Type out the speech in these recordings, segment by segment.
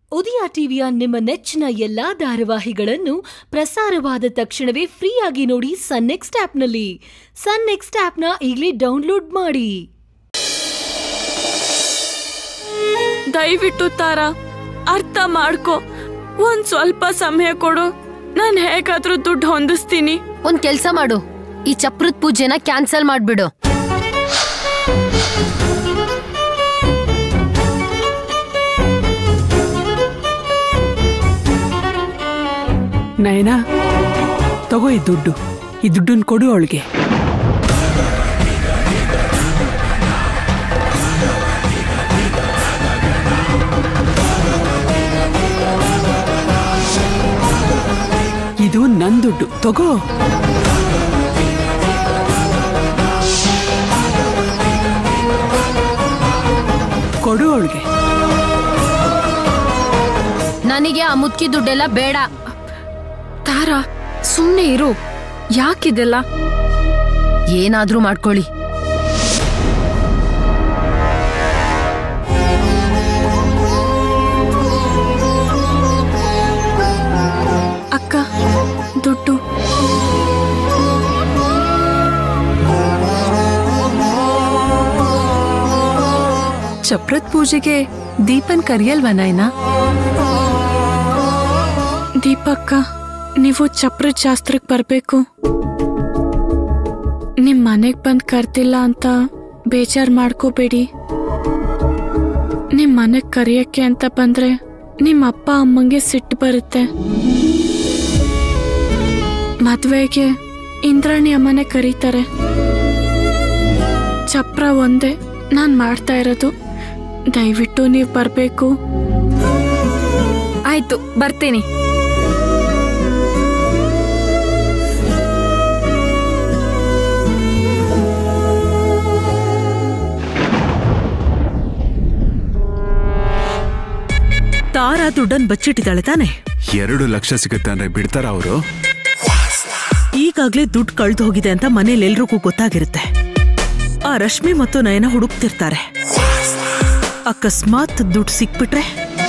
ಉದಯ ಟಿವಿಯ ನಿಮ್ಮ ನೆಚ್ಚಿನ ಎಲ್ಲಾ ಧಾರಾವಾಹಿಗಳನ್ನು ಪ್ರಸಾರವಾದ ತಕ್ಷಣವೇ ಫ್ರೀಯಾಗಿ ನೋಡಿ ಸನ್ ನೆಕ್ಸ್ಟ್ ಆಪ್ನಲ್ಲಿ ಸನ್ ನೆಕ್ಸ್ಟ್ ಆಪ್ನ ಈಗಲೇ ಡೌನ್ಲೋಡ್ ಮಾಡಿ ದಯವಿಟ್ಟು ತಾರ ಅರ್ಥ ಮಾಡ್ಕೊ ಒಂದ್ ಸ್ವಲ್ಪ ಸಮಯ ಕೊಡು ನಾನ್ ಹೇಗಾದ್ರೂ ದುಡ್ಡು ಹೊಂದಿಸ್ತೀನಿ ಒಂದ್ ಕೆಲ್ಸ ಮಾಡು ಈ ಚಪ್ರದ ಪೂಜೆನ ಕ್ಯಾನ್ಸಲ್ ಮಾಡ್ಬಿಡು ನಯನ ತಗೋ ಈ ದುಡ್ಡು ಈ ದುಡ್ಡನ್ನ ಕೊಡು ಅವಳಿಗೆ ಇದು ನನ್ ದುಡ್ಡು ತಗೋ ಕೊಡು ಅವಳಿಗೆ ನನಗೆ ಆ ಮುದ್ಕಿ ದುಡ್ಡೆಲ್ಲ ಬೇಡ ತಾರ ಸುಮ್ನೆ ಇರು ಯಾಕಿದೆಲ್ಲ ಏನಾದ್ರೂ ಮಾಡ್ಕೊಳ್ಳಿ ಅಕ್ಕ ದುಡ್ಡು ಚಪ್ರದ ಪೂಜೆಗೆ ದೀಪನ್ ಕರಿಯಲ್ವಾ ನಾಯ್ನ ದೀಪಕ್ಕ ನೀವು ಚಪ್ರದ ಶಾಸ್ತ್ರಕ್ಕೆ ಬರ್ಬೇಕು ನಿಮ್ ಮನೆಗ್ ಬಂದ್ ಕರ್ತಿಲ್ಲ ಅಂತ ಬೇಜಾರ್ ಮಾಡ್ಕೋಬೇಡಿ ನಿಮ್ ಮನೆಗ್ ಕರಿಯಕ್ಕೆ ಅಂತ ಬಂದ್ರೆ ನಿಮ್ ಅಪ್ಪ ಅಮ್ಮಂಗೆ ಸಿಟ್ಟು ಬರುತ್ತೆ ಮದ್ವೆಗೆ ಇಂದ್ರಾಣಿ ಅಮ್ಮನೆ ಕರೀತಾರೆ ಚಪ್ರ ಒಂದೇ ನಾನ್ ಮಾಡ್ತಾ ಇರೋದು ದಯವಿಟ್ಟು ನೀವು ಬರ್ಬೇಕು ಆಯ್ತು ಬರ್ತೀನಿ ತಾರ ದುಡ್ಡನ್ ಬಚ್ಚಿಟ್ಟಿದ್ದಾಳೆ ತಾನೆ ಎರಡು ಲಕ್ಷ ಸಿಗುತ್ತೆ ಅಂದ್ರೆ ಬಿಡ್ತಾರ ಅವರು ಈಗಾಗ್ಲೇ ದುಡ್ಡು ಕಳ್ದು ಹೋಗಿದೆ ಅಂತ ಮನೇಲಿ ಎಲ್ರಿಗೂ ಗೊತ್ತಾಗಿರುತ್ತೆ ಆ ರಶ್ಮಿ ಮತ್ತು ನಯನ ಹುಡುಕ್ತಿರ್ತಾರೆ ಅಕಸ್ಮಾತ್ ದುಡ್ಡು ಸಿಕ್ಬಿಟ್ರೆ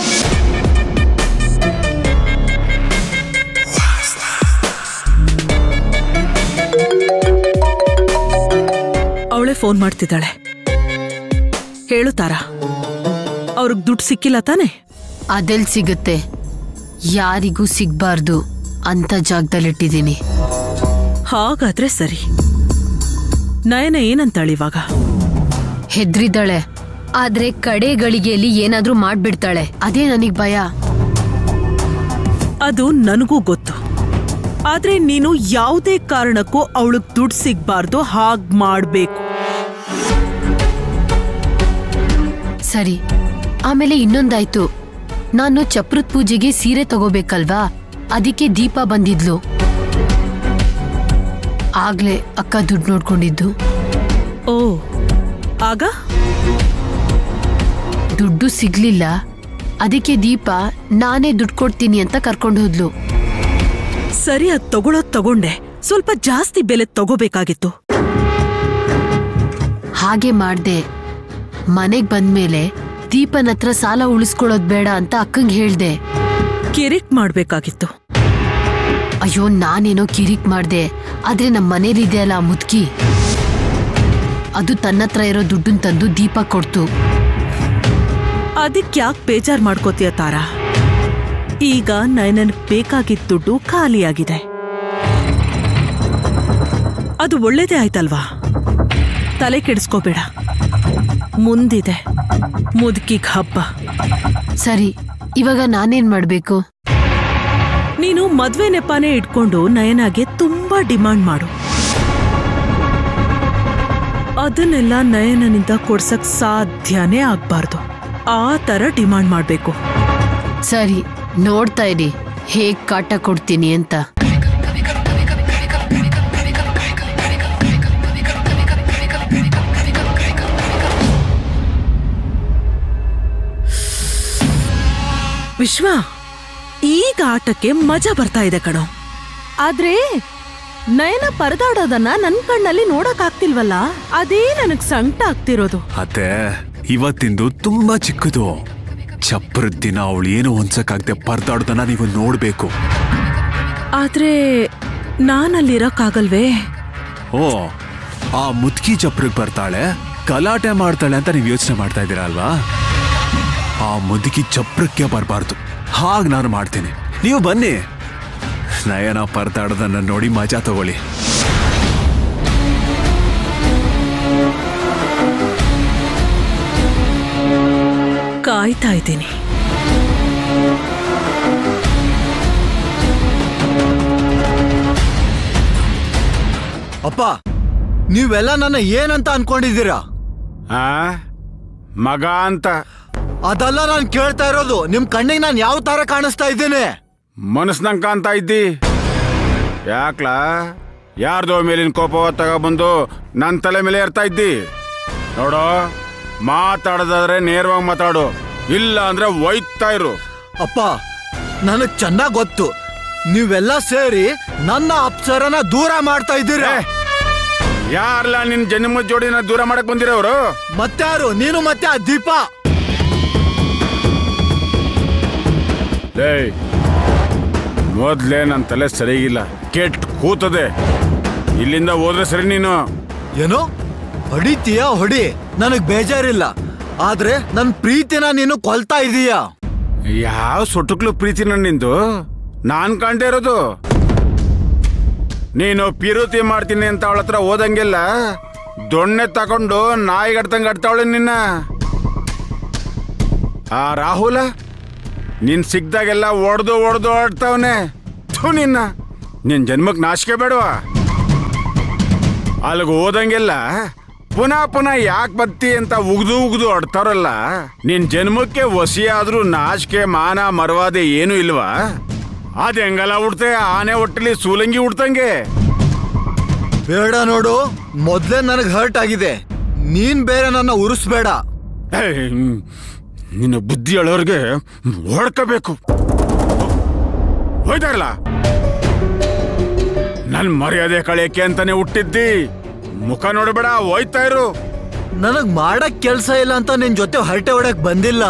ಅವಳೇ ಫೋನ್ ಮಾಡ್ತಿದ್ದಾಳೆ ಹೇಳು ತಾರ ಅವ್ರಿಗೆ ದುಡ್ಡು ಸಿಕ್ಕಿಲ್ಲ ತಾನೆ ಅದೆಲ್ ಸಿಗುತ್ತೆ ಯಾರಿಗೂ ಸಿಗ್ಬಾರ್ದು ಅಂತ ಜಾಗದಲ್ಲಿಟ್ಟಿದ್ದೀನಿ ಹಾಗಾದ್ರೆ ಸರಿ ನಯನ ಏನಂತಾಳೆ ಇವಾಗ ಹೆದ್ರಿದ್ದಾಳೆ ಆದ್ರೆ ಕಡೆ ಗಳಿಗೆಯಲ್ಲಿ ಏನಾದ್ರೂ ಮಾಡ್ಬಿಡ್ತಾಳೆ ಅದೇ ನನಗ್ ಭಯ ಅದು ನನಗೂ ಗೊತ್ತು ಆದ್ರೆ ನೀನು ಯಾವುದೇ ಕಾರಣಕ್ಕೂ ಅವಳಿಗೆ ದುಡ್ಡು ಸಿಗ್ಬಾರ್ದು ಹಾಗ್ ಮಾಡ್ಬೇಕು ಸರಿ ಆಮೇಲೆ ಇನ್ನೊಂದಾಯ್ತು ನಾನು ಚಪ್ರದ ಪೂಜೆಗೆ ಸೀರೆ ತಗೋಬೇಕಲ್ವಾ ಅದಕ್ಕೆ ದೀಪ ಬಂದಿದ್ಲು ಆಗ್ಲೇ ಅಕ್ಕ ದುಡ್ಡು ನೋಡ್ಕೊಂಡಿದ್ದು ಓ ಆಗ ದುಡ್ಡು ಸಿಗ್ಲಿಲ್ಲ ಅದಕ್ಕೆ ದೀಪ ನಾನೇ ದುಡ್ಡು ಕೊಡ್ತೀನಿ ಅಂತ ಕರ್ಕೊಂಡು ಹೋದ್ಲು ಸರಿ ಅದ್ ತಗೊಳೋದ್ ತಗೊಂಡೆ ಸ್ವಲ್ಪ ಜಾಸ್ತಿ ಬೆಲೆ ತಗೋಬೇಕಾಗಿತ್ತು ಹಾಗೆ ಮಾಡ್ದೆ ಮನೆಗ್ ಬಂದ್ಮೇಲೆ ದೀಪನ್ ಹತ್ರ ಸಾಲ ಉಳಿಸ್ಕೊಳ್ಳೋದ್ ಬೇಡ ಅಂತ ಅಕ್ಕಂಗ್ ಹೇಳ್ದೆ ಕಿರಿಕ್ ಮಾಡ್ಬೇಕಾಗಿತ್ತು ಅಯ್ಯೋ ನಾನೇನೋ ಕಿರಿಕ್ ಮಾಡ್ದೆ ಆದ್ರೆ ನಮ್ ಮನೇಲಿದೆಯಲ್ಲ ಆ ಮುದ್ಕಿ ಅದು ತನ್ನತ್ರ ಇರೋ ದುಡ್ಡನ್ ತಂದು ದೀಪ ಕೊಡ್ತು ಅದಕ್ಕೆ ಯಾಕೆ ಬೇಜಾರ್ ಮಾಡ್ಕೋತೀಯ ತಾರ ಈಗ ನಯನನ್ ಬೇಕಾಗಿದ್ದ ದುಡ್ಡು ಖಾಲಿಯಾಗಿದೆ ಅದು ಒಳ್ಳೇದೇ ಆಯ್ತಲ್ವಾ ತಲೆ ಕೆಡಿಸ್ಕೋಬೇಡ ಮುಂದಿದೆ ಮುದುಕಿಗ್ ಹಬ್ಬ ಸರಿ ಇವಾಗ ನಾನೇನ್ ಮಾಡ್ಬೇಕು ನೀನು ಮದ್ವೆ ನೆಪಾನೇ ಇಟ್ಕೊಂಡು ನಯನಾಗೆ ತುಂಬಾ ಡಿಮಾಂಡ್ ಮಾಡು ಅದನ್ನೆಲ್ಲ ನಯನನಿಂದ ಕೊಡ್ಸಕ್ ಸಾಧ್ಯನೇ ಆಗ್ಬಾರ್ದು ಆ ತರ ಡಿಮಾಂಡ್ ಮಾಡ್ಬೇಕು ಸರಿ ನೋಡ್ತಾ ಇರಿ ಹೇಗ್ ಕಾಟ ಕೊಡ್ತೀನಿ ಅಂತ ವಿಶ್ವ ಈಗ ಆಟಕ್ಕೆ ಮಜಾ ಬರ್ತಾ ಇದೆ ಕಣೋ ಆದ್ರೆ ನಯನ ಪರದಾಡೋದನ್ನ ನನ್ ಕಣ್ಣಲ್ಲಿ ನೋಡಕ್ ಆಗ್ತಿಲ್ವಲ್ಲ ಅದೇ ನನಗ್ ಸಂಕಟ ಆಗ್ತಿರೋದು ಅತ್ತೆ ಇವತ್ತಿಂದು ತುಂಬಾ ಚಿಕ್ಕದು ಚಪ್ರದ ದಿನ ಅವಳು ಏನು ಹೊಂದ್ಸಕ್ಕಾಗದೆ ಪರ್ದಾಡ್ದನ್ನ ನೀವು ನೋಡ್ಬೇಕು ಆದ್ರೆ ನಾನಲ್ಲಿರಕ್ಕಾಗಲ್ವೇ ಓ ಆ ಮುದ್ಕಿ ಚಪ್ರಗ್ ಬರ್ತಾಳೆ ಗಲಾಟೆ ಮಾಡ್ತಾಳೆ ಅಂತ ನೀವು ಯೋಚನೆ ಮಾಡ್ತಾ ಇದ್ದೀರಾ ಅಲ್ವಾ ಆ ಮುದುಕಿ ಚಪ್ರಕ್ಕೆ ಬರಬಾರ್ದು ಹಾಗೆ ನಾನು ಮಾಡ್ತೀನಿ ನೀವು ಬನ್ನಿ ನಯನ ಪರ್ದಾಡೋದನ್ನ ನೋಡಿ ಮಜಾ ತಗೊಳ್ಳಿ ಕಾಯ್ತಾ ಇದ್ದೀನಿ ಅಪ್ಪ ನೀವೆಲ್ಲ ನನ್ನ ಏನಂತ ಅನ್ಕೊಂಡಿದ್ದೀರಾ ಆ ಮಗ ಅಂತ ಅದಲ್ಲ ನಾನು ಕೇಳ್ತಾ ಇರೋದು ನಿಮ್ ಕಣ್ಣಿಗೆ ನಾನು ಯಾವ ತರ ಕಾಣಿಸ್ತಾ ಇದ್ದೀನಿ ಮನಸ್ನಂಕ ಅಂತ ಇದ್ದಿ ಯಾಕ್ಲಾ ಯಾರ್ದೋ ಮೇಲಿನ ಕೋಪ ತಗೊಬಂದು ನನ್ನ ತಲೆ ಮೇಲೆ ಏರ್ತಾ ಇದ್ದಿ ನೋಡೋ ಮಾತಾಡೋದಾದ್ರೆ ನೇರವಾಗಿ ಮಾತಾಡು ಇಲ್ಲ ಅಂದ್ರೆ ಒಯ್ತಾ ಇರು ಅಪ್ಪ ನನಗ್ ಚೆನ್ನಾಗ್ ಗೊತ್ತು ನೀವೆಲ್ಲ ಸೇರಿ ನನ್ನ ಅಪ್ಸರನ ದೂರ ಮಾಡ್ತಾ ಇದ್ದೀರಾ ಯಾರ್ಲ ನಿನ್ ಜನ್ಮ ಜೋಡಿನ ದೂರ ಮಾಡಕ್ ಬಂದಿರೋರು ಮತ್ತಾರು ನೀನು ಮತ್ತೆ ಆ ದೀಪ ಲೇ ಮೊದ್ಲೇ ನನ್ನ ತಲೆ ಸರಿಗಿಲ್ಲ ಕೆಟ್ಟ ಕೂತದೆ ಇಲ್ಲಿಂದ ಹೋದ್ರೆ ಸರಿ ನೀನು ಏನು ಹೊಡಿತೀಯ ಹೊಡಿ ನನಗ್ ಬೇಜಾರಿಲ್ಲ ಆದ್ರೆ ನನ್ ಪ್ರೀತಿನ ನೀನು ಕೊಲ್ತಾ ಇದೀಯ ಯಾವ ಸೊಟ್ಟುಕ್ಲು ಪ್ರೀತಿ ನಿಂದು ನಾನ್ ಕಂಡೇ ಇರೋದು ನೀನು ಪಿರುತಿ ಮಾಡ್ತೀನಿ ಅಂತ ಅವಳ ಹತ್ರ ಹೋದಂಗೆಲ್ಲ ದೊಣ್ಣೆ ತಗೊಂಡು ನಾಯಿ ಗಡ್ತಂಗ್ ಗಡ್ತಾವಳೆ ನಿನ್ನ ಆ ರಾಹುಲ ನೀನ್ ಸಿಕ್ದಾಗೆಲ್ಲ ಒಡ್ದು ಒಡ್ದು ಆಡ್ತಾವನೆ ಥು ನಿನ್ನ ನಿನ್ ಜನ್ಮಕ್ ನಾಚಿಕೆ ಬೇಡವಾ ಅಲ್ಲಿಗೆ ಹೋದಂಗೆಲ್ಲ ಪುನಃ ಪುನಃ ಯಾಕೆ ಬತ್ತಿ ಅಂತ ಉಗ್ದು ಉಗ್ದು ಆಡ್ತಾರಲ್ಲ ನಿನ್ ಜನ್ಮಕ್ಕೆ ವಸಿ ಆದ್ರೂ ನಾಚಿಕೆ ಮಾನ ಮರವಾದೆ ಏನು ಇಲ್ವಾ ಅದ್ ಹೆಂಗಲ್ಲ ಉಡ್ತೆ ಆನೆ ಹೊಟ್ಟಲಿ ಸೂಲಂಗಿ ಉಡ್ತಂಗೆ ಬೇಡ ನೋಡು ಮೊದ್ಲೇ ನನಗ್ ಹರ್ಟ್ ಆಗಿದೆ ನೀನ್ ಬೇರೆ ನನ್ನ ಉರಿಸ್ಬೇಡ ಏಯ್, ನಿನ್ನ ಬುದ್ಧಿ ಹೇಳೋರ್ಗೆ ಹೊಡ್ಕೋಬೇಕು ಹೋಯ್ತಾರಲ್ಲ ನನ್ ಮರ್ಯಾದೆ ಕಳೆಯಕ್ಕೆ ಅಂತಾನೆ ಹುಟ್ಟಿದ್ದಿ ಮುಖ ನೋಡಬೇಡ ಹೋಯ್ತಾ ಇರು ನನಗ್ ಮಾಡಕ್ ಕೆಲ್ಸ ಇಲ್ಲ ಅಂತ ನಿನ್ ಜೊತೆ ಹರಟೆ ಹೊಡಕ್ ಬಂದಿಲ್ಲ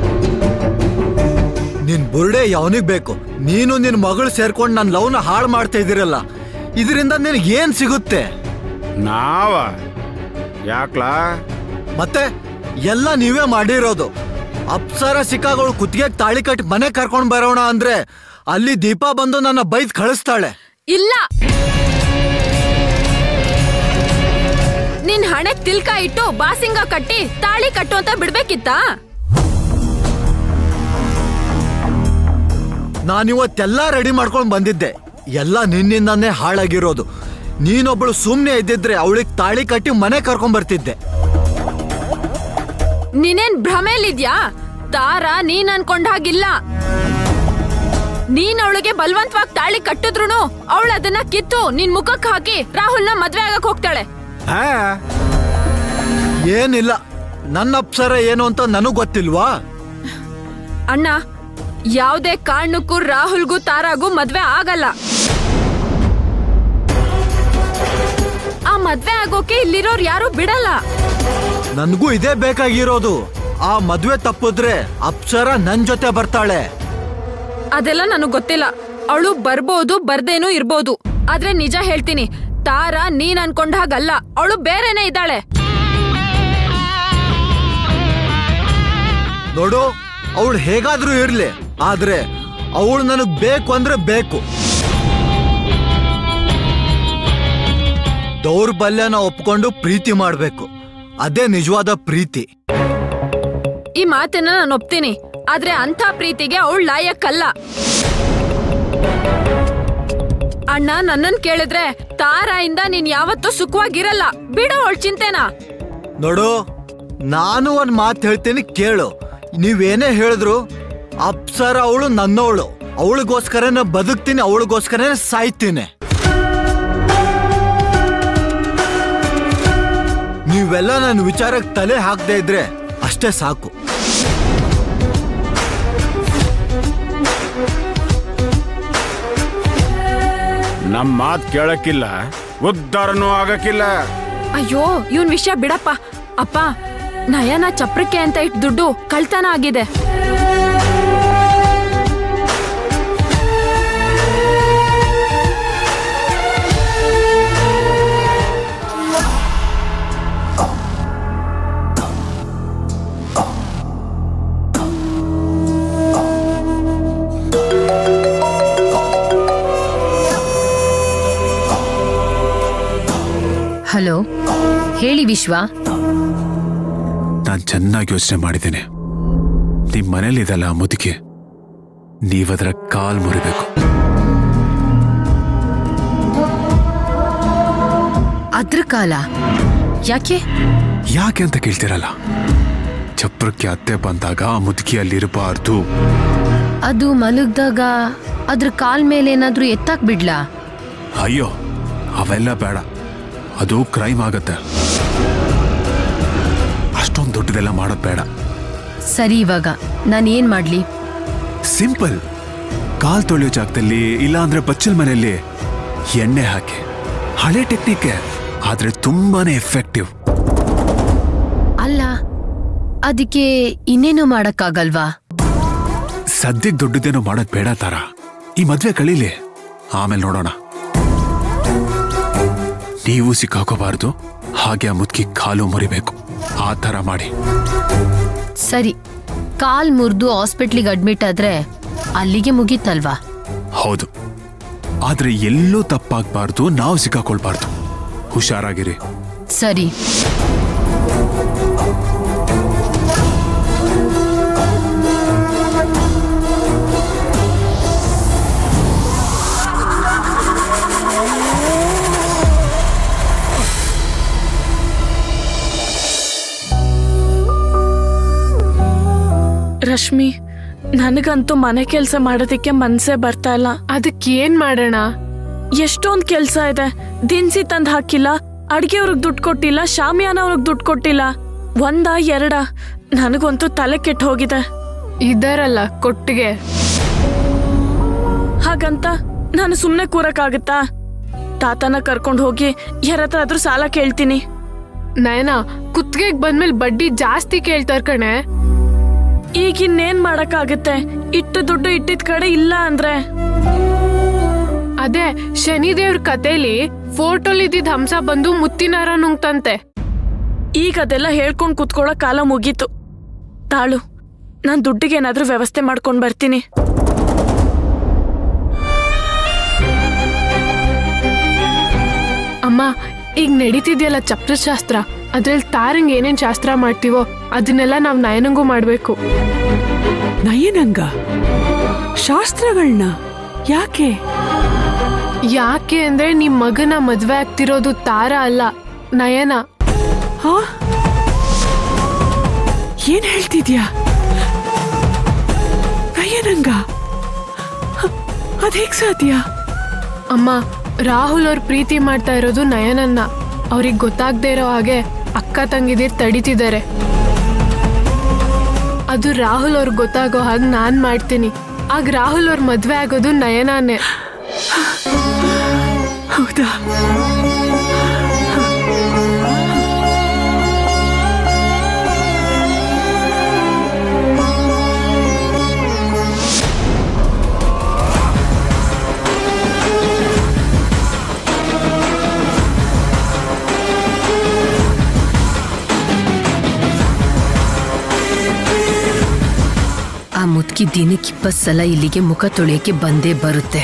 ನಿನ್ ಬುರುಡೆ ಯಾವನಿಗ್ ಬೇಕು ನೀನು ನಿನ್ ಮಗಳು ಸೇರ್ಕೊಂಡು ನನ್ ಲವ್ನ ಹಾಳು ಮಾಡ್ತಾ ಇದೀರಲ್ಲ ಇದರಿಂದ ನಿನಗ್ ಏನ್ ಸಿಗುತ್ತೆ ನಾವ ಯಾಕ್ಲಾ ಮತ್ತೆ ಎಲ್ಲ ನೀವೇ ಮಾಡಿರೋದು ಅಪ್ಸರ ಸಿಕ್ಕಾಗಳು ಕುತ್ತಿಗೆ ತಾಳಿ ಕಟ್ಟಿ ಮನೆ ಕರ್ಕೊಂಡ್ ಬರೋಣ ಅಂದ್ರೆ ಅಲ್ಲಿ ದೀಪಾ ಬಂದು ನನ್ನ ಬೈದ್ ಕಳಿಸ್ತಾಳೆ ಇಲ್ಲ ನಿನ್ ಹಣೆ ತಿಲ್ಕ ಇಟ್ಟು ಬಾಸಿಂಗ ಕಟ್ಟಿ ತಾಳಿ ಕಟ್ಟು ಅಂತ ಬಿಡ್ಬೇಕಿತ್ತಾ ನಾನಿವತ್ತೆಲ್ಲ ರೆಡಿ ಮಾಡ್ಕೊಂಡ್ ಬಂದಿದ್ದೆ ಎಲ್ಲ ನಿನ್ನಿಂದಾನೇ ಹಾಳಾಗಿರೋದು ನೀನೊಬ್ಳು ಸುಮ್ನೆ ಇದ್ದಿದ್ರೆ ಅವಳಿಗೆ ತಾಳಿ ಕಟ್ಟಿ ಮನೆ ಕರ್ಕೊಂಡ್ ಬರ್ತಿದ್ದೆ ನೀನೇನ್ ಭ್ರಮೇಲಿದ್ಯಾ ತಾರ ನೀನ್ ಅನ್ಕೊಂಡ ಹಾಗಿಲ್ಲ ನೀನ್ ಅವಳಿಗೆ ಬಲವಂತವಾಗಿ ತಾಳಿ ಕಟ್ಟಿದ್ರು ಅವಳು ಅದನ್ನ ಕಿತ್ತು ನಿನ್ ಮುಖಕ್ಕೆ ಹಾಕಿ ರಾಹುಲ್ನ ಮದ್ವೆ ಆಗಕ್ ಹೋಗ್ತಾಳೆ ಹಾ ಏನಿಲ್ಲ ನನ್ನ ಅಪ್ಸರ ಏನು ಅಂತ ನನಗ್ ಗೊತ್ತಿಲ್ವಾ ಅಣ್ಣ ಯಾವ್ದೇ ಕಾರಣಕ್ಕೂ ರಾಹುಲ್ಗೂ ತಾರಾಗೂ ಮದ್ವೆ ಆಗಲ್ಲ ಆ ಮದ್ವೆ ಆಗೋಕೆ ಇಲ್ಲಿರೋರ್ ಯಾರು ಬಿಡಲ್ಲ ನನ್ಗೂ ಇದೇ ಬೇಕಾಗಿರೋದು ಆ ಮದ್ವೆ ತಪ್ಪಿದ್ರೆ ಅಪ್ಸರ ನನ್ ಜೊತೆ ಬರ್ತಾಳೆ ಅದೆಲ್ಲ ನನಗ್ ಗೊತ್ತಿಲ್ಲ ಅವಳು ಬರ್ಬೋದು ಬರ್ದೇನೂ ಇರ್ಬೋದು ಆದ್ರೆ ನಿಜ ಹೇಳ್ತೀನಿ ತಾರಾ ನೀನ್ ಅನ್ಕೊಂಡ ಹಾಗಲ್ಲ ಅವಳು ಬೇರೆನೇ ಇದ್ದಾಳೆ ನೋಡು ಅವಳು ಹೇಗಾದ್ರೂ ಇರ್ಲಿ ಆದ್ರೆ ಅವಳು ನನಗ್ ಬೇಕು ಅಂದ್ರೆ ಬೇಕು ದೌರ್ಬಲ್ಯನ ಒಪ್ಕೊಂಡು ಪ್ರೀತಿ ಮಾಡ್ಬೇಕು ಅದೇ ನಿಜವಾದ ಪ್ರೀತಿ ಈ ಮಾತನ್ನ ನಾನು ಒಪ್ತೀನಿ ಆದ್ರೆ ಅಂಥ ಪ್ರೀತಿಗೆ ಅವಳು ಲಾಯಕ್ಕಲ್ಲ ಅಣ್ಣ ನನ್ನನ್ ಕೇಳಿದ್ರೆ ತಾರಾಯಿಂದ ನೀನ್ ಯಾವತ್ತೂ ಸುಖವಾಗಿರಲ್ಲ ಬಿಡು ಅವಳ ಚಿಂತೆನಾ ನೋಡು ನಾನು ಒಂದ್ ಮಾತು ಹೇಳ್ತೀನಿ ಕೇಳು ನೀವೇನೇ ಹೇಳಿದ್ರು ಅಪ್ಸರ ಅವಳು ನನ್ನವಳು ಅವಳಿಗೋಸ್ಕರನೇ ಬದುಕ್ತೀನಿ ಅವಳಿಗೋಸ್ಕರನೇ ಸಾಯ್ತೀನಿ ನೀವೆಲ್ಲ ನನ್ನ ವಿಚಾರಕ್ಕೆ ತಲೆ ಹಾಕದೇ ಇದ್ರೆ ಅಷ್ಟೇ ಸಾಕು ನಮ್ ಮಾತ್ ಕೇಳಕ್ಕಿಲ್ಲ ಉದ್ಧಾರನೂ ಆಗಕ್ಕಿಲ್ಲ ಅಯ್ಯೋ ಇವನ್ ವಿಷಯ ಬಿಡಪ್ಪ ಅಪ್ಪ ನಯನ ಚಪ್ರಕ್ಕೆ ಅಂತ ಇಟ್ ದುಡ್ಡು ಕಳ್ತನ ಆಗಿದೆ ಹಲೋ ಹೇಳಿ ವಿಶ್ವ ನಾನು ಚೆನ್ನಾಗಿ ಯೋಚನೆ ಮಾಡಿದ್ದೇನೆ ನಿಮ್ ಮನೇಲಿದಲ್ಲ ಆ ಮುದುಕಿ ನೀವದರ ಕಾಲ್ ಮುರಿಬೇಕು ಅದ್ರ ಕಾಲ ಯಾಕೆ ಯಾಕೆ ಅಂತ ಕೇಳ್ತಿರಲ್ಲ ಚಪ್ರಕ್ಕೆ ಅತ್ತೆ ಬಂದಾಗ ಆ ಮುದುಕಿ ಅಲ್ಲಿರಬಾರ್ದು ಅದು ಮಲಗ್ದಾಗ ಅದ್ರ ಕಾಲ್ ಮೇಲೆ ಏನಾದ್ರೂ ಎತ್ತಾಕ್ ಬಿಡ್ಲಾ ಅಯ್ಯೋ ಅವೆಲ್ಲ ಬೇಡ ಅದು ಕ್ರೈಮ್ ಆಗತ್ತೆ ಅಷ್ಟೊಂದು ದೊಡ್ಡದೆಲ್ಲ ಮಾಡೋದು ಬೇಡ ಸರಿ ಇವಾಗ ನಾನು ಏನ್ ಮಾಡ್ಲಿ ಸಿಂಪಲ್ ಕಾಲ್ ತೊಳೆಯೋ ಜಾಗದಲ್ಲಿ ಇಲ್ಲ ಅಂದ್ರೆ ಬಚ್ಚಲ್ ಮನೆಯಲ್ಲಿ ಎಣ್ಣೆ ಹಾಕಿ ಹಳೆ ಟೆಕ್ನಿಕ್ ಆದ್ರೆ ತುಂಬಾನೇ ಎಫೆಕ್ಟಿವ್ ಅಲ್ಲ ಅದಕ್ಕೆ ಇನ್ನೇನು ಮಾಡಕ್ಕಾಗಲ್ವಾ ಸದ್ಯಕ್ಕೆ ದೊಡ್ಡದೇನೋ ಮಾಡೋದ್ ಬೇಡ ತಾರ ಈ ಮದ್ವೆ ಕಳೀಲಿ ಆಮೇಲೆ ನೋಡೋಣ ನೀವು ಸಿಕ್ಕಾಕೋಬಾರ್ದು ಹಾಗೆ ಆ ಮುದುಕಿ ಕಾಲು ಮುರಿಬೇಕು ಆ ಥರ ಮಾಡಿ ಸರಿ ಕಾಲ್ ಮುರಿದು ಹಾಸ್ಪಿಟ್ಲಿಗೆ ಅಡ್ಮಿಟ್ ಆದ್ರೆ ಅಲ್ಲಿಗೆ ಮುಗೀತಲ್ವಾ ಹೌದು ಆದ್ರೆ ಎಲ್ಲೂ ತಪ್ಪಾಗ್ಬಾರ್ದು ನಾವು ಸಿಕ್ಕಾಕೊಳ್ಬಾರ್ದು ಹುಷಾರಾಗಿರಿ ಸರಿ ರಶ್ಮಿ ನನಗಂತೂ ಮನೆ ಕೆಲಸ ಮಾಡೋದಕ್ಕೆ ಮನ್ಸೇ ಬರ್ತಾ ಇಲ್ಲ ಅದಕ್ಕೆ ಏನ್ ಮಾಡೋಣ ಎಷ್ಟೊಂದ್ ಕೆಲ್ಸ ಇದೆ ದಿನಸಿ ತಂದ್ ಹಾಕಿಲ್ಲ ಅಡ್ಗೆಯವ್ರಿಗೆ ದುಡ್ಡು ಕೊಟ್ಟಿಲ್ಲ ಶಾಮಿಯಾನ ಅವ್ರಿಗೆ ದುಡ್ಡು ಕೊಟ್ಟಿಲ್ಲ ಒಂದ ಎರಡ ನನಗಂತೂ ತಲೆ ಕೆಟ್ಟು ಹೋಗಿದೆ ಇದರಲ್ಲ ಕೊಟ್ಟಿಗೆ ಹಾಗಂತ ನಾನು ಸುಮ್ನೆ ಕೂರಕ್ಕಾಗತ್ತಾ ತಾತನ ಕರ್ಕೊಂಡು ಹೋಗಿ ಯಾರತ್ರ ಆದ್ರೂ ಸಾಲ ಕೇಳ್ತೀನಿ ನಯನ ಕುತ್ತಿಗೆಗ್ ಬಂದ್ಮೇಲೆ ಬಡ್ಡಿ ಜಾಸ್ತಿ ಕೇಳ್ತಾರ ಕಣೆ ಈಗ ಇನ್ನೇನ್ ಮಾಡಕ್ಕಾಗತ್ತೆ ಇಟ್ಟು ದುಡ್ಡು ಇಟ್ಟಿದ್ ಕಡೆ ಇಲ್ಲ ಅಂದ್ರೆ ಅದೇ ಶನಿದೇವ್ರ ಕಥೆಲಿ ಫೋಟೋಲ್ ಇದ್ದಿದ್ ಹಂಸ ಬಂದು ಮುತ್ತಿನಾರ ನುಂಗ್ತಂತೆ ಈಗ ಅದೆಲ್ಲ ಹೇಳ್ಕೊಂಡ್ ಕುತ್ಕೊಳ್ಳೋ ಕಾಲ ಮುಗೀತು ತಾಳು ನಾನ್ ದುಡ್ಡಿಗೆ ಏನಾದ್ರೂ ವ್ಯವಸ್ಥೆ ಮಾಡ್ಕೊಂಡ್ ಬರ್ತೀನಿ ಅಮ್ಮ ಈಗ ನಡೀತಿದ್ಯಲ್ಲ ಚಪ್ರಶಾಸ್ತ್ರ ಅದ್ರಲ್ಲಿ ತಾರಂಗ್ ಏನೇನ್ ಶಾಸ್ತ್ರ ಮಾಡ್ತೀವೋ ಅದನ್ನೆಲ್ಲ ನಾವ್ ನಯನಂಗೂ ಮಾಡ್ಬೇಕು ನಯನಂಗ ಶಾಸ್ತ್ರಗಳನ್ನ ಯಾಕೆ ಯಾಕೆ ಅಂದ್ರೆ ನಿಮ್ ಮಗನ ಮದ್ವೆ ಆಗ್ತಿರೋದು ತಾರ ಅಲ್ಲ ನಯನ ಹಾ ಏನ್ ಹೇಳ್ತಿದ್ಯಾ ನಯನಂಗ ಹ, ಅದ್ಹೇಗ್ ಸಾಧ್ಯ ಅಮ್ಮ ರಾಹುಲ್ ಅವ್ರ ಪ್ರೀತಿ ಮಾಡ್ತಾ ಇರೋದು ನಯನನ್ನ ಅವ್ರಿಗೆ ಗೊತ್ತಾಗ್ದೇ ಇರೋ ಹಾಗೆ ಅಕ್ಕ ತಂಗಿದಿರ್ ತಡಿತಿದ್ದಾರೆ ಅದು ರಾಹುಲ್ ಅವ್ರಿಗೆ ಗೊತ್ತಾಗೋ ಹಾಗೆ ನಾನ್ ಮಾಡ್ತೀನಿ ಆಗ ರಾಹುಲ್ ಅವ್ರ ಮದ್ವೆ ಆಗೋದು ನಯನಾನೇ ಹೌದಾ ಆ ಮುದುಕಿ ದಿನಕ್ಕೆ ಇಪ್ಪತ್ತು ಸಲ ಇಲ್ಲಿಗೆ ಮುಖ ತೊಳೆಯಕ್ಕೆ ಬಂದೇ ಬರುತ್ತೆ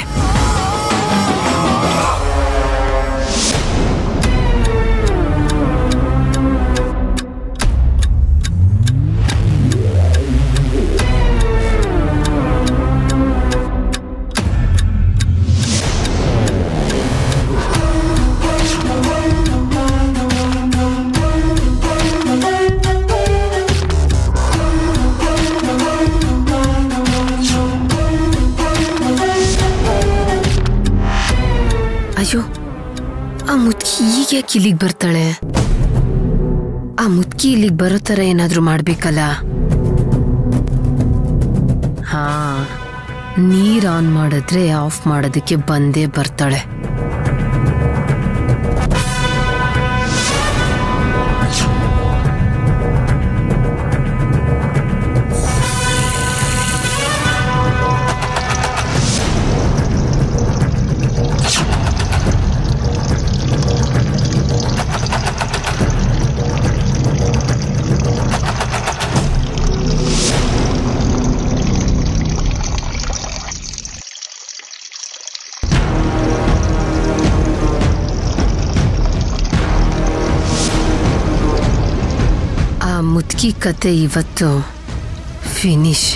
ಅಯ್ಯೋ ಆ ಮುದ್ಕಿ ಈಗ ಯಾಕೆ ಇಲ್ಲಿಗೆ ಬರ್ತಾಳೆ ಆ ಮುದ್ಕಿ ಇಲ್ಲಿಗೆ ಬರೋ ಥರ ಏನಾದ್ರೂ ಮಾಡ್ಬೇಕಲ್ಲ ಹಾ ನೀರ್ ಆನ್ ಮಾಡಿದ್ರೆ ಆಫ್ ಮಾಡೋದಕ್ಕೆ ಬಂದೇ ಬರ್ತಾಳೆ ಮುದುಕಿ ಕತೆ ಇವತ್ತು ಫಿನಿಶ್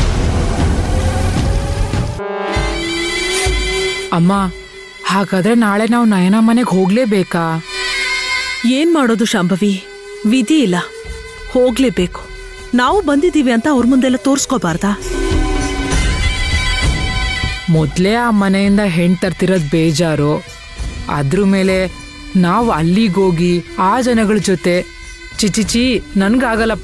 ಅಮ್ಮ ಹಾಗಾದ್ರೆ ನಾಳೆ ನಾವು ನಯನ ಮನೆಗೆ ಹೋಗ್ಲೇಬೇಕಾ ಏನ್ ಮಾಡೋದು ಶಾಂಭವಿ ವಿಧಿ ಇಲ್ಲ ಹೋಗ್ಲೇಬೇಕು ನಾವು ಬಂದಿದ್ದೀವಿ ಅಂತ ಅವ್ರ ಮುಂದೆಲ್ಲ ತೋರ್ಸ್ಕೋಬಾರ್ದಾ ಮೊದ್ಲೇ ಆ ಮನೆಯಿಂದ ಹೆಣ್ ತರ್ತಿರೋದ್ ಬೇಜಾರು ಅದ್ರ ಮೇಲೆ ನಾವು ಅಲ್ಲಿಗೋಗಿ ಆ ಜನಗಳ ಜೊತೆ ಚಿಚಿಚಿ ನನ್ಗಾಗಲ್ಲಪ್ಪ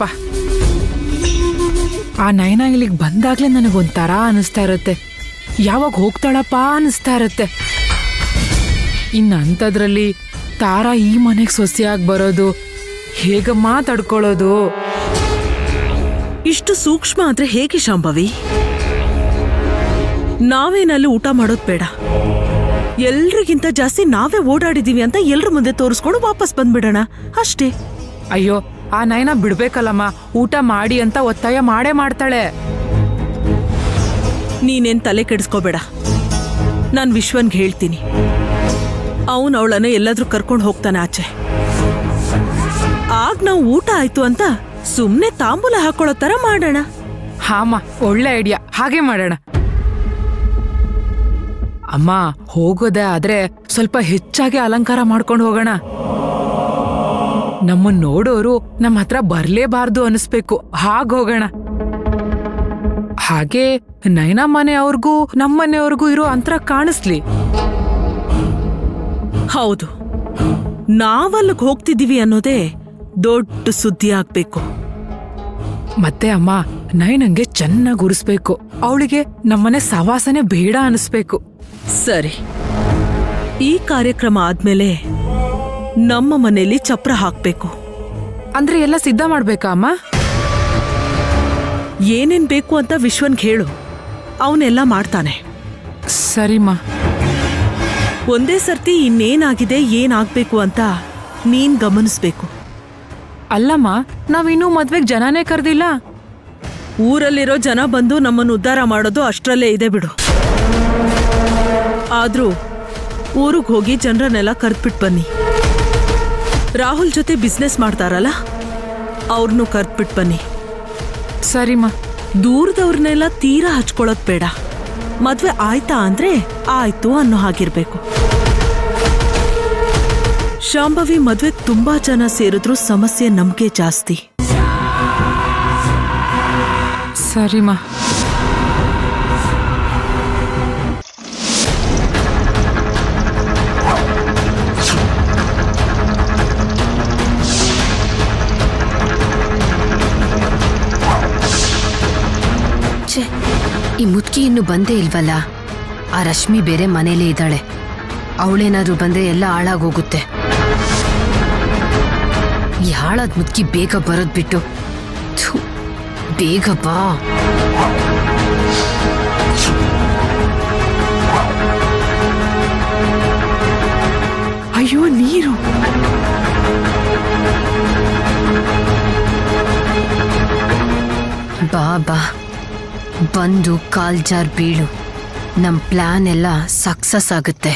ಆ ನಯನ ಇಲ್ಲಿಗೆ ಬಂದಾಗ್ಲೇ ನನಗೊಂಥರ ಅನಿಸ್ತಾ ಇರತ್ತೆ ಯಾವಾಗ ಹೋಗ್ತಾಳಪ್ಪ ಅನಿಸ್ತಾ ಇರತ್ತೆ ಇನ್ನಂಥದ್ರಲ್ಲಿ ತಾರಾ ಈ ಮನೆಗೆ ಸೊಸೆಯಾಗಿ ಬರೋದು ಹೇಗಮ್ಮ ತಡ್ಕೊಳ್ಳೋದು ಇಷ್ಟು ಸೂಕ್ಷ್ಮ ಆದ್ರೆ ಹೇಗೆ ಶಾಂಭವಿ ನಾವೇನಲ್ಲಿ ಊಟ ಮಾಡೋದ್ ಬೇಡ ಎಲ್ರಿಗಿಂತ ಜಾಸ್ತಿ ನಾವೇ ಓಡಾಡಿದೀವಿ ಅಂತ ಎಲ್ರ ಮುಂದೆ ತೋರಿಸ್ಕೊಂಡು ವಾಪಸ್ ಬಂದ್ಬಿಡೋಣ ಅಷ್ಟೇ ಅಯ್ಯೋ ಆ ನಯನ ಬಿಡ್ಬೇಕಲ್ಲಮ್ಮ ಊಟ ಮಾಡಿ ಅಂತ ಒತ್ತಾಯ ಮಾಡೇ ಮಾಡ್ತಾಳೆ ನೀನೇನ್ ತಲೆ ಕೆಡಿಸ್ಕೋಬೇಡ ನಾನ್ ವಿಶ್ವನ್ಗೆ ಹೇಳ್ತೀನಿ ಅವನ್ ಅವಳನ್ನ ಎಲ್ಲಾದ್ರೂ ಕರ್ಕೊಂಡು ಹೋಗ್ತಾನೆ ಆಚೆ ಆಗ ನಾವು ಊಟ ಆಯ್ತು ಅಂತ ಸುಮ್ನೆ ತಾಂಬೂಲ ಹಾಕೊಳ್ಳೋ ತರ ಮಾಡೋಣ ಹಾಮ ಒಳ್ಳೆ ಐಡಿಯಾ ಹಾಗೆ ಮಾಡೋಣ ಅಮ್ಮ ಹೋಗೋದೇ ಆದ್ರೆ ಸ್ವಲ್ಪ ಹೆಚ್ಚಾಗಿ ಅಲಂಕಾರ ಮಾಡ್ಕೊಂಡು ಹೋಗೋಣ ನಮ್ಮನ್ ನೋಡೋರು ನಮ್ಮ ಹತ್ರ ಬರ್ಲೇಬಾರ್ದು ಅನಿಸ್ಬೇಕು ಹಾಗ್ ಹೋಗೋಣ ಹಾಗೆ ನಯನ ಮನೆಯವ್ರಿಗೂ ನಮ್ಮ ಮನೆಯವ್ರಿಗೂ ಇರೋ ಅಂತರ ಕಾಣಿಸ್ಲಿ ಹೌದು ನಾವಲ್ಲಿಗೆ ಹೋಗ್ತಿದೀವಿ ಅನ್ನೋದೇ ದೊಡ್ಡ ಸುದ್ದಿ ಆಗ್ಬೇಕು ಮತ್ತೆ ಅಮ್ಮ ನಯನಂಗೆ ಚೆನ್ನಾಗಿ ಉರಿಸ್ಬೇಕು ಅವಳಿಗೆ ನಮ್ಮನೆ ಸವಾಸನೆ ಬೇಡ ಅನಿಸ್ಬೇಕು ಸರಿ ಈ ಕಾರ್ಯಕ್ರಮ ಆದ್ಮೇಲೆ ನಮ್ಮ ಮನೆಯಲ್ಲಿ ಚಪ್ರ ಹಾಕ್ಬೇಕು ಅಂದ್ರೆ ಎಲ್ಲ ಸಿದ್ಧ ಮಾಡ್ಬೇಕಾ ಅಮ್ಮ ಏನೇನ್ ಬೇಕು ಅಂತ ವಿಶ್ವನ್ಗೆ ಹೇಳು ಅವನೆಲ್ಲ ಮಾಡ್ತಾನೆ ಸರಿಮಾ ಒಂದೇ ಸರ್ತಿ ಇನ್ನೇನಾಗಿದೆ ಏನಾಗ್ಬೇಕು ಅಂತ ನೀನ್ ಗಮನಿಸ್ಬೇಕು ಅಲ್ಲಮ್ಮ ನಾವಿನ್ನೂ ಮದ್ವೆಗ್ ಜನನೇ ಕರ್ದಿಲ್ಲ ಊರಲ್ಲಿರೋ ಜನ ಬಂದು ನಮ್ಮನ್ನು ಉದ್ಧಾರ ಮಾಡೋದು ಅಷ್ಟರಲ್ಲೇ ಇದೆ ಬಿಡು ಆದ್ರೂ ಊರಿಗೆ ಹೋಗಿ ಜನರನ್ನೆಲ್ಲ ಕರ್ದ್ಬಿಟ್ ಬನ್ನಿ ರಾಹುಲ್ ಜೊತೆ ಬಿಸ್ನೆಸ್ ಮಾಡ್ತಾರಲ್ಲ ಅವ್ರನ್ನೂ ಕರ್ದ್ಬಿಟ್ ಬನ್ನಿ ಸರಿಮಾ ದೂರದವ್ರನ್ನೆಲ್ಲ ತೀರಾ ಹಚ್ಕೊಳ್ಳೋದ್ ಬೇಡ ಮದ್ವೆ ಆಯ್ತಾ ಅಂದ್ರೆ ಆಯ್ತು ಅನ್ನೋ ಹಾಗಿರ್ಬೇಕು ಶಾಂಭವಿ ಮದ್ವೆ ತುಂಬಾ ಜನ ಸೇರಿದ್ರು ಸಮಸ್ಯೆ ನಮ್ಗೆ ಜಾಸ್ತಿ ಸರಿಮಾ ಛೆ ಈ ಮುದ್ಕಿ ಇನ್ನು ಬಂದೇ ಇಲ್ವಲ್ಲ ಆ ರಶ್ಮಿ ಬೇರೆ ಮನೇಲೇ ಇದ್ದಾಳೆ ಅವಳೇನಾದ್ರೂ ಬಂದ್ರೆ ಎಲ್ಲ ಹಾಳಾಗೋಗುತ್ತೆ ಈ ಹಾಳಾದ್ ಮುದ್ಕಿ ಬೇಗ ಬರೋದ್ ಬಿಟ್ಟು ಥು, ಬೇಗ ಬಾ ಅಯ್ಯೋ ನೀರು ಬಾ ಬಾ ಬಂದು ಕಾಲ್ ಜಾರ್ ಬೀಳು ನಮ್ ಪ್ಲಾನ್ ಎಲ್ಲ ಸಕ್ಸಸ್ ಆಗುತ್ತೆ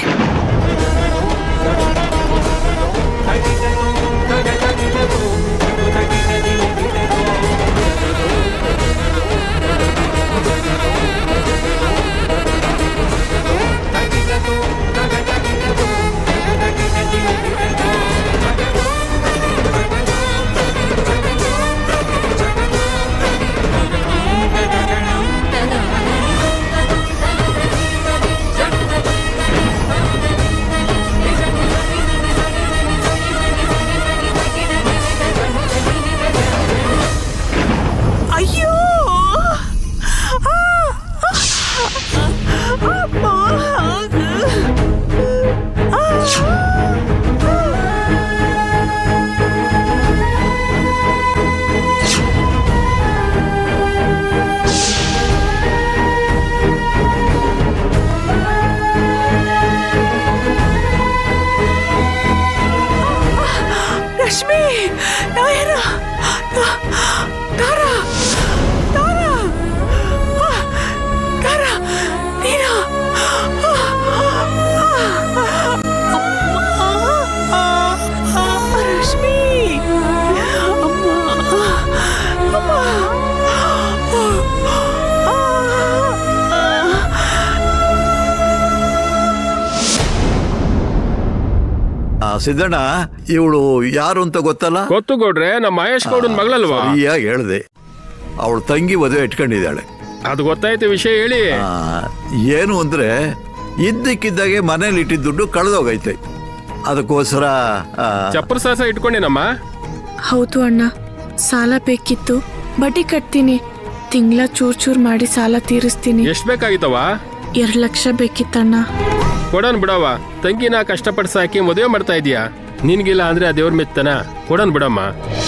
ಅಯ್ಯೋ ರಶ್ಮಿ ನಾಯನ ತಾರಾ ತಾರಾ ತಾರಾ ನೀನು ಸಿದ್ದಣ್ಣ ಇವಳು ಯಾರು ಅಂತ ಗೊತ್ತಲ್ಲ ಗೊತ್ತು ಗೌಡ್ರೆ ನಮ್ಮ ಮಹೇಶ್ ಗೌಡನ್ ಮಗಳಲ್ವಾ ಸರಿಯಾಗಿ ಹೇಳ್ದೆ ಅವಳು ತಂಗಿ ಮದುವೆ ಇಟ್ಕೊಂಡಿದ್ದಾಳೆ ಅದು ಗೊತ್ತಾಯ್ತು ವಿಷಯ ಹೇಳಿ ಆ, ಏನು ಅಂದ್ರೆ ಇದ್ದಕ್ಕಿದ್ದಾಗೆ ಮನೇಲಿ ಇಟ್ಟಿದ್ದ ದುಡ್ಡು ಕಳೆದೋಗೈತೆ ಅದಕ್ಕೋಸ್ಕರ ಆ, ಚಪ್ಪರ ಸಾಸ ಇಟ್ಕೊಂಡೇನಮ್ಮ ಹೌದು ಅಣ್ಣ ಸಾಲ ಬೇಕಿತ್ತು ಬಡ್ಡಿ ಕಟ್ತೀನಿ ತಿಂಗಳ ಚೂರ್ ಚೂರ್ ಮಾಡಿ ಸಾಲ ತೀರಿಸ್ತೀನಿ ಎಷ್ಟ್ ಬೇಕಾಗಿತ್ತವ ಎರಡ್ ಲಕ್ಷ ಬೇಕಿತ್ತಣ್ಣ ಕೊಡನ್ ಬಿಡವ ತಂಗಿನ ಕಷ್ಟಪಟ್ಟು ಸಾಕಿ ಮದುವೆ ಮಾಡ್ತಾ ಇದೀಯಾ ನಿನ್ಗಿಲ್ಲ ಅಂದ್ರೆ ಆ ದೇವ್ರ ಮೆತ್ತನ ಕೊಡನ್ ಬಿಡಮ್ಮ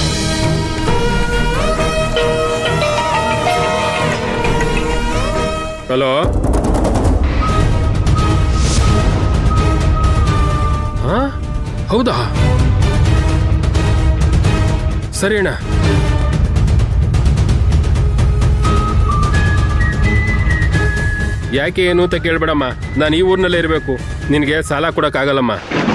ಹಲೋ ಹಾ ಹೌದಾ ಸರಿ ಅಣ್ಣ ಯಾಕೆ ಏನು ಅಂತ ಕೇಳ್ಬೇಡಮ್ಮ ನಾನು ಈ ಊರಿನಲ್ಲೇ ಇರಬೇಕು ನಿನಗೆ ಸಾಲ ಕೊಡೋಕ್ಕಾಗಲ್ಲಮ್ಮ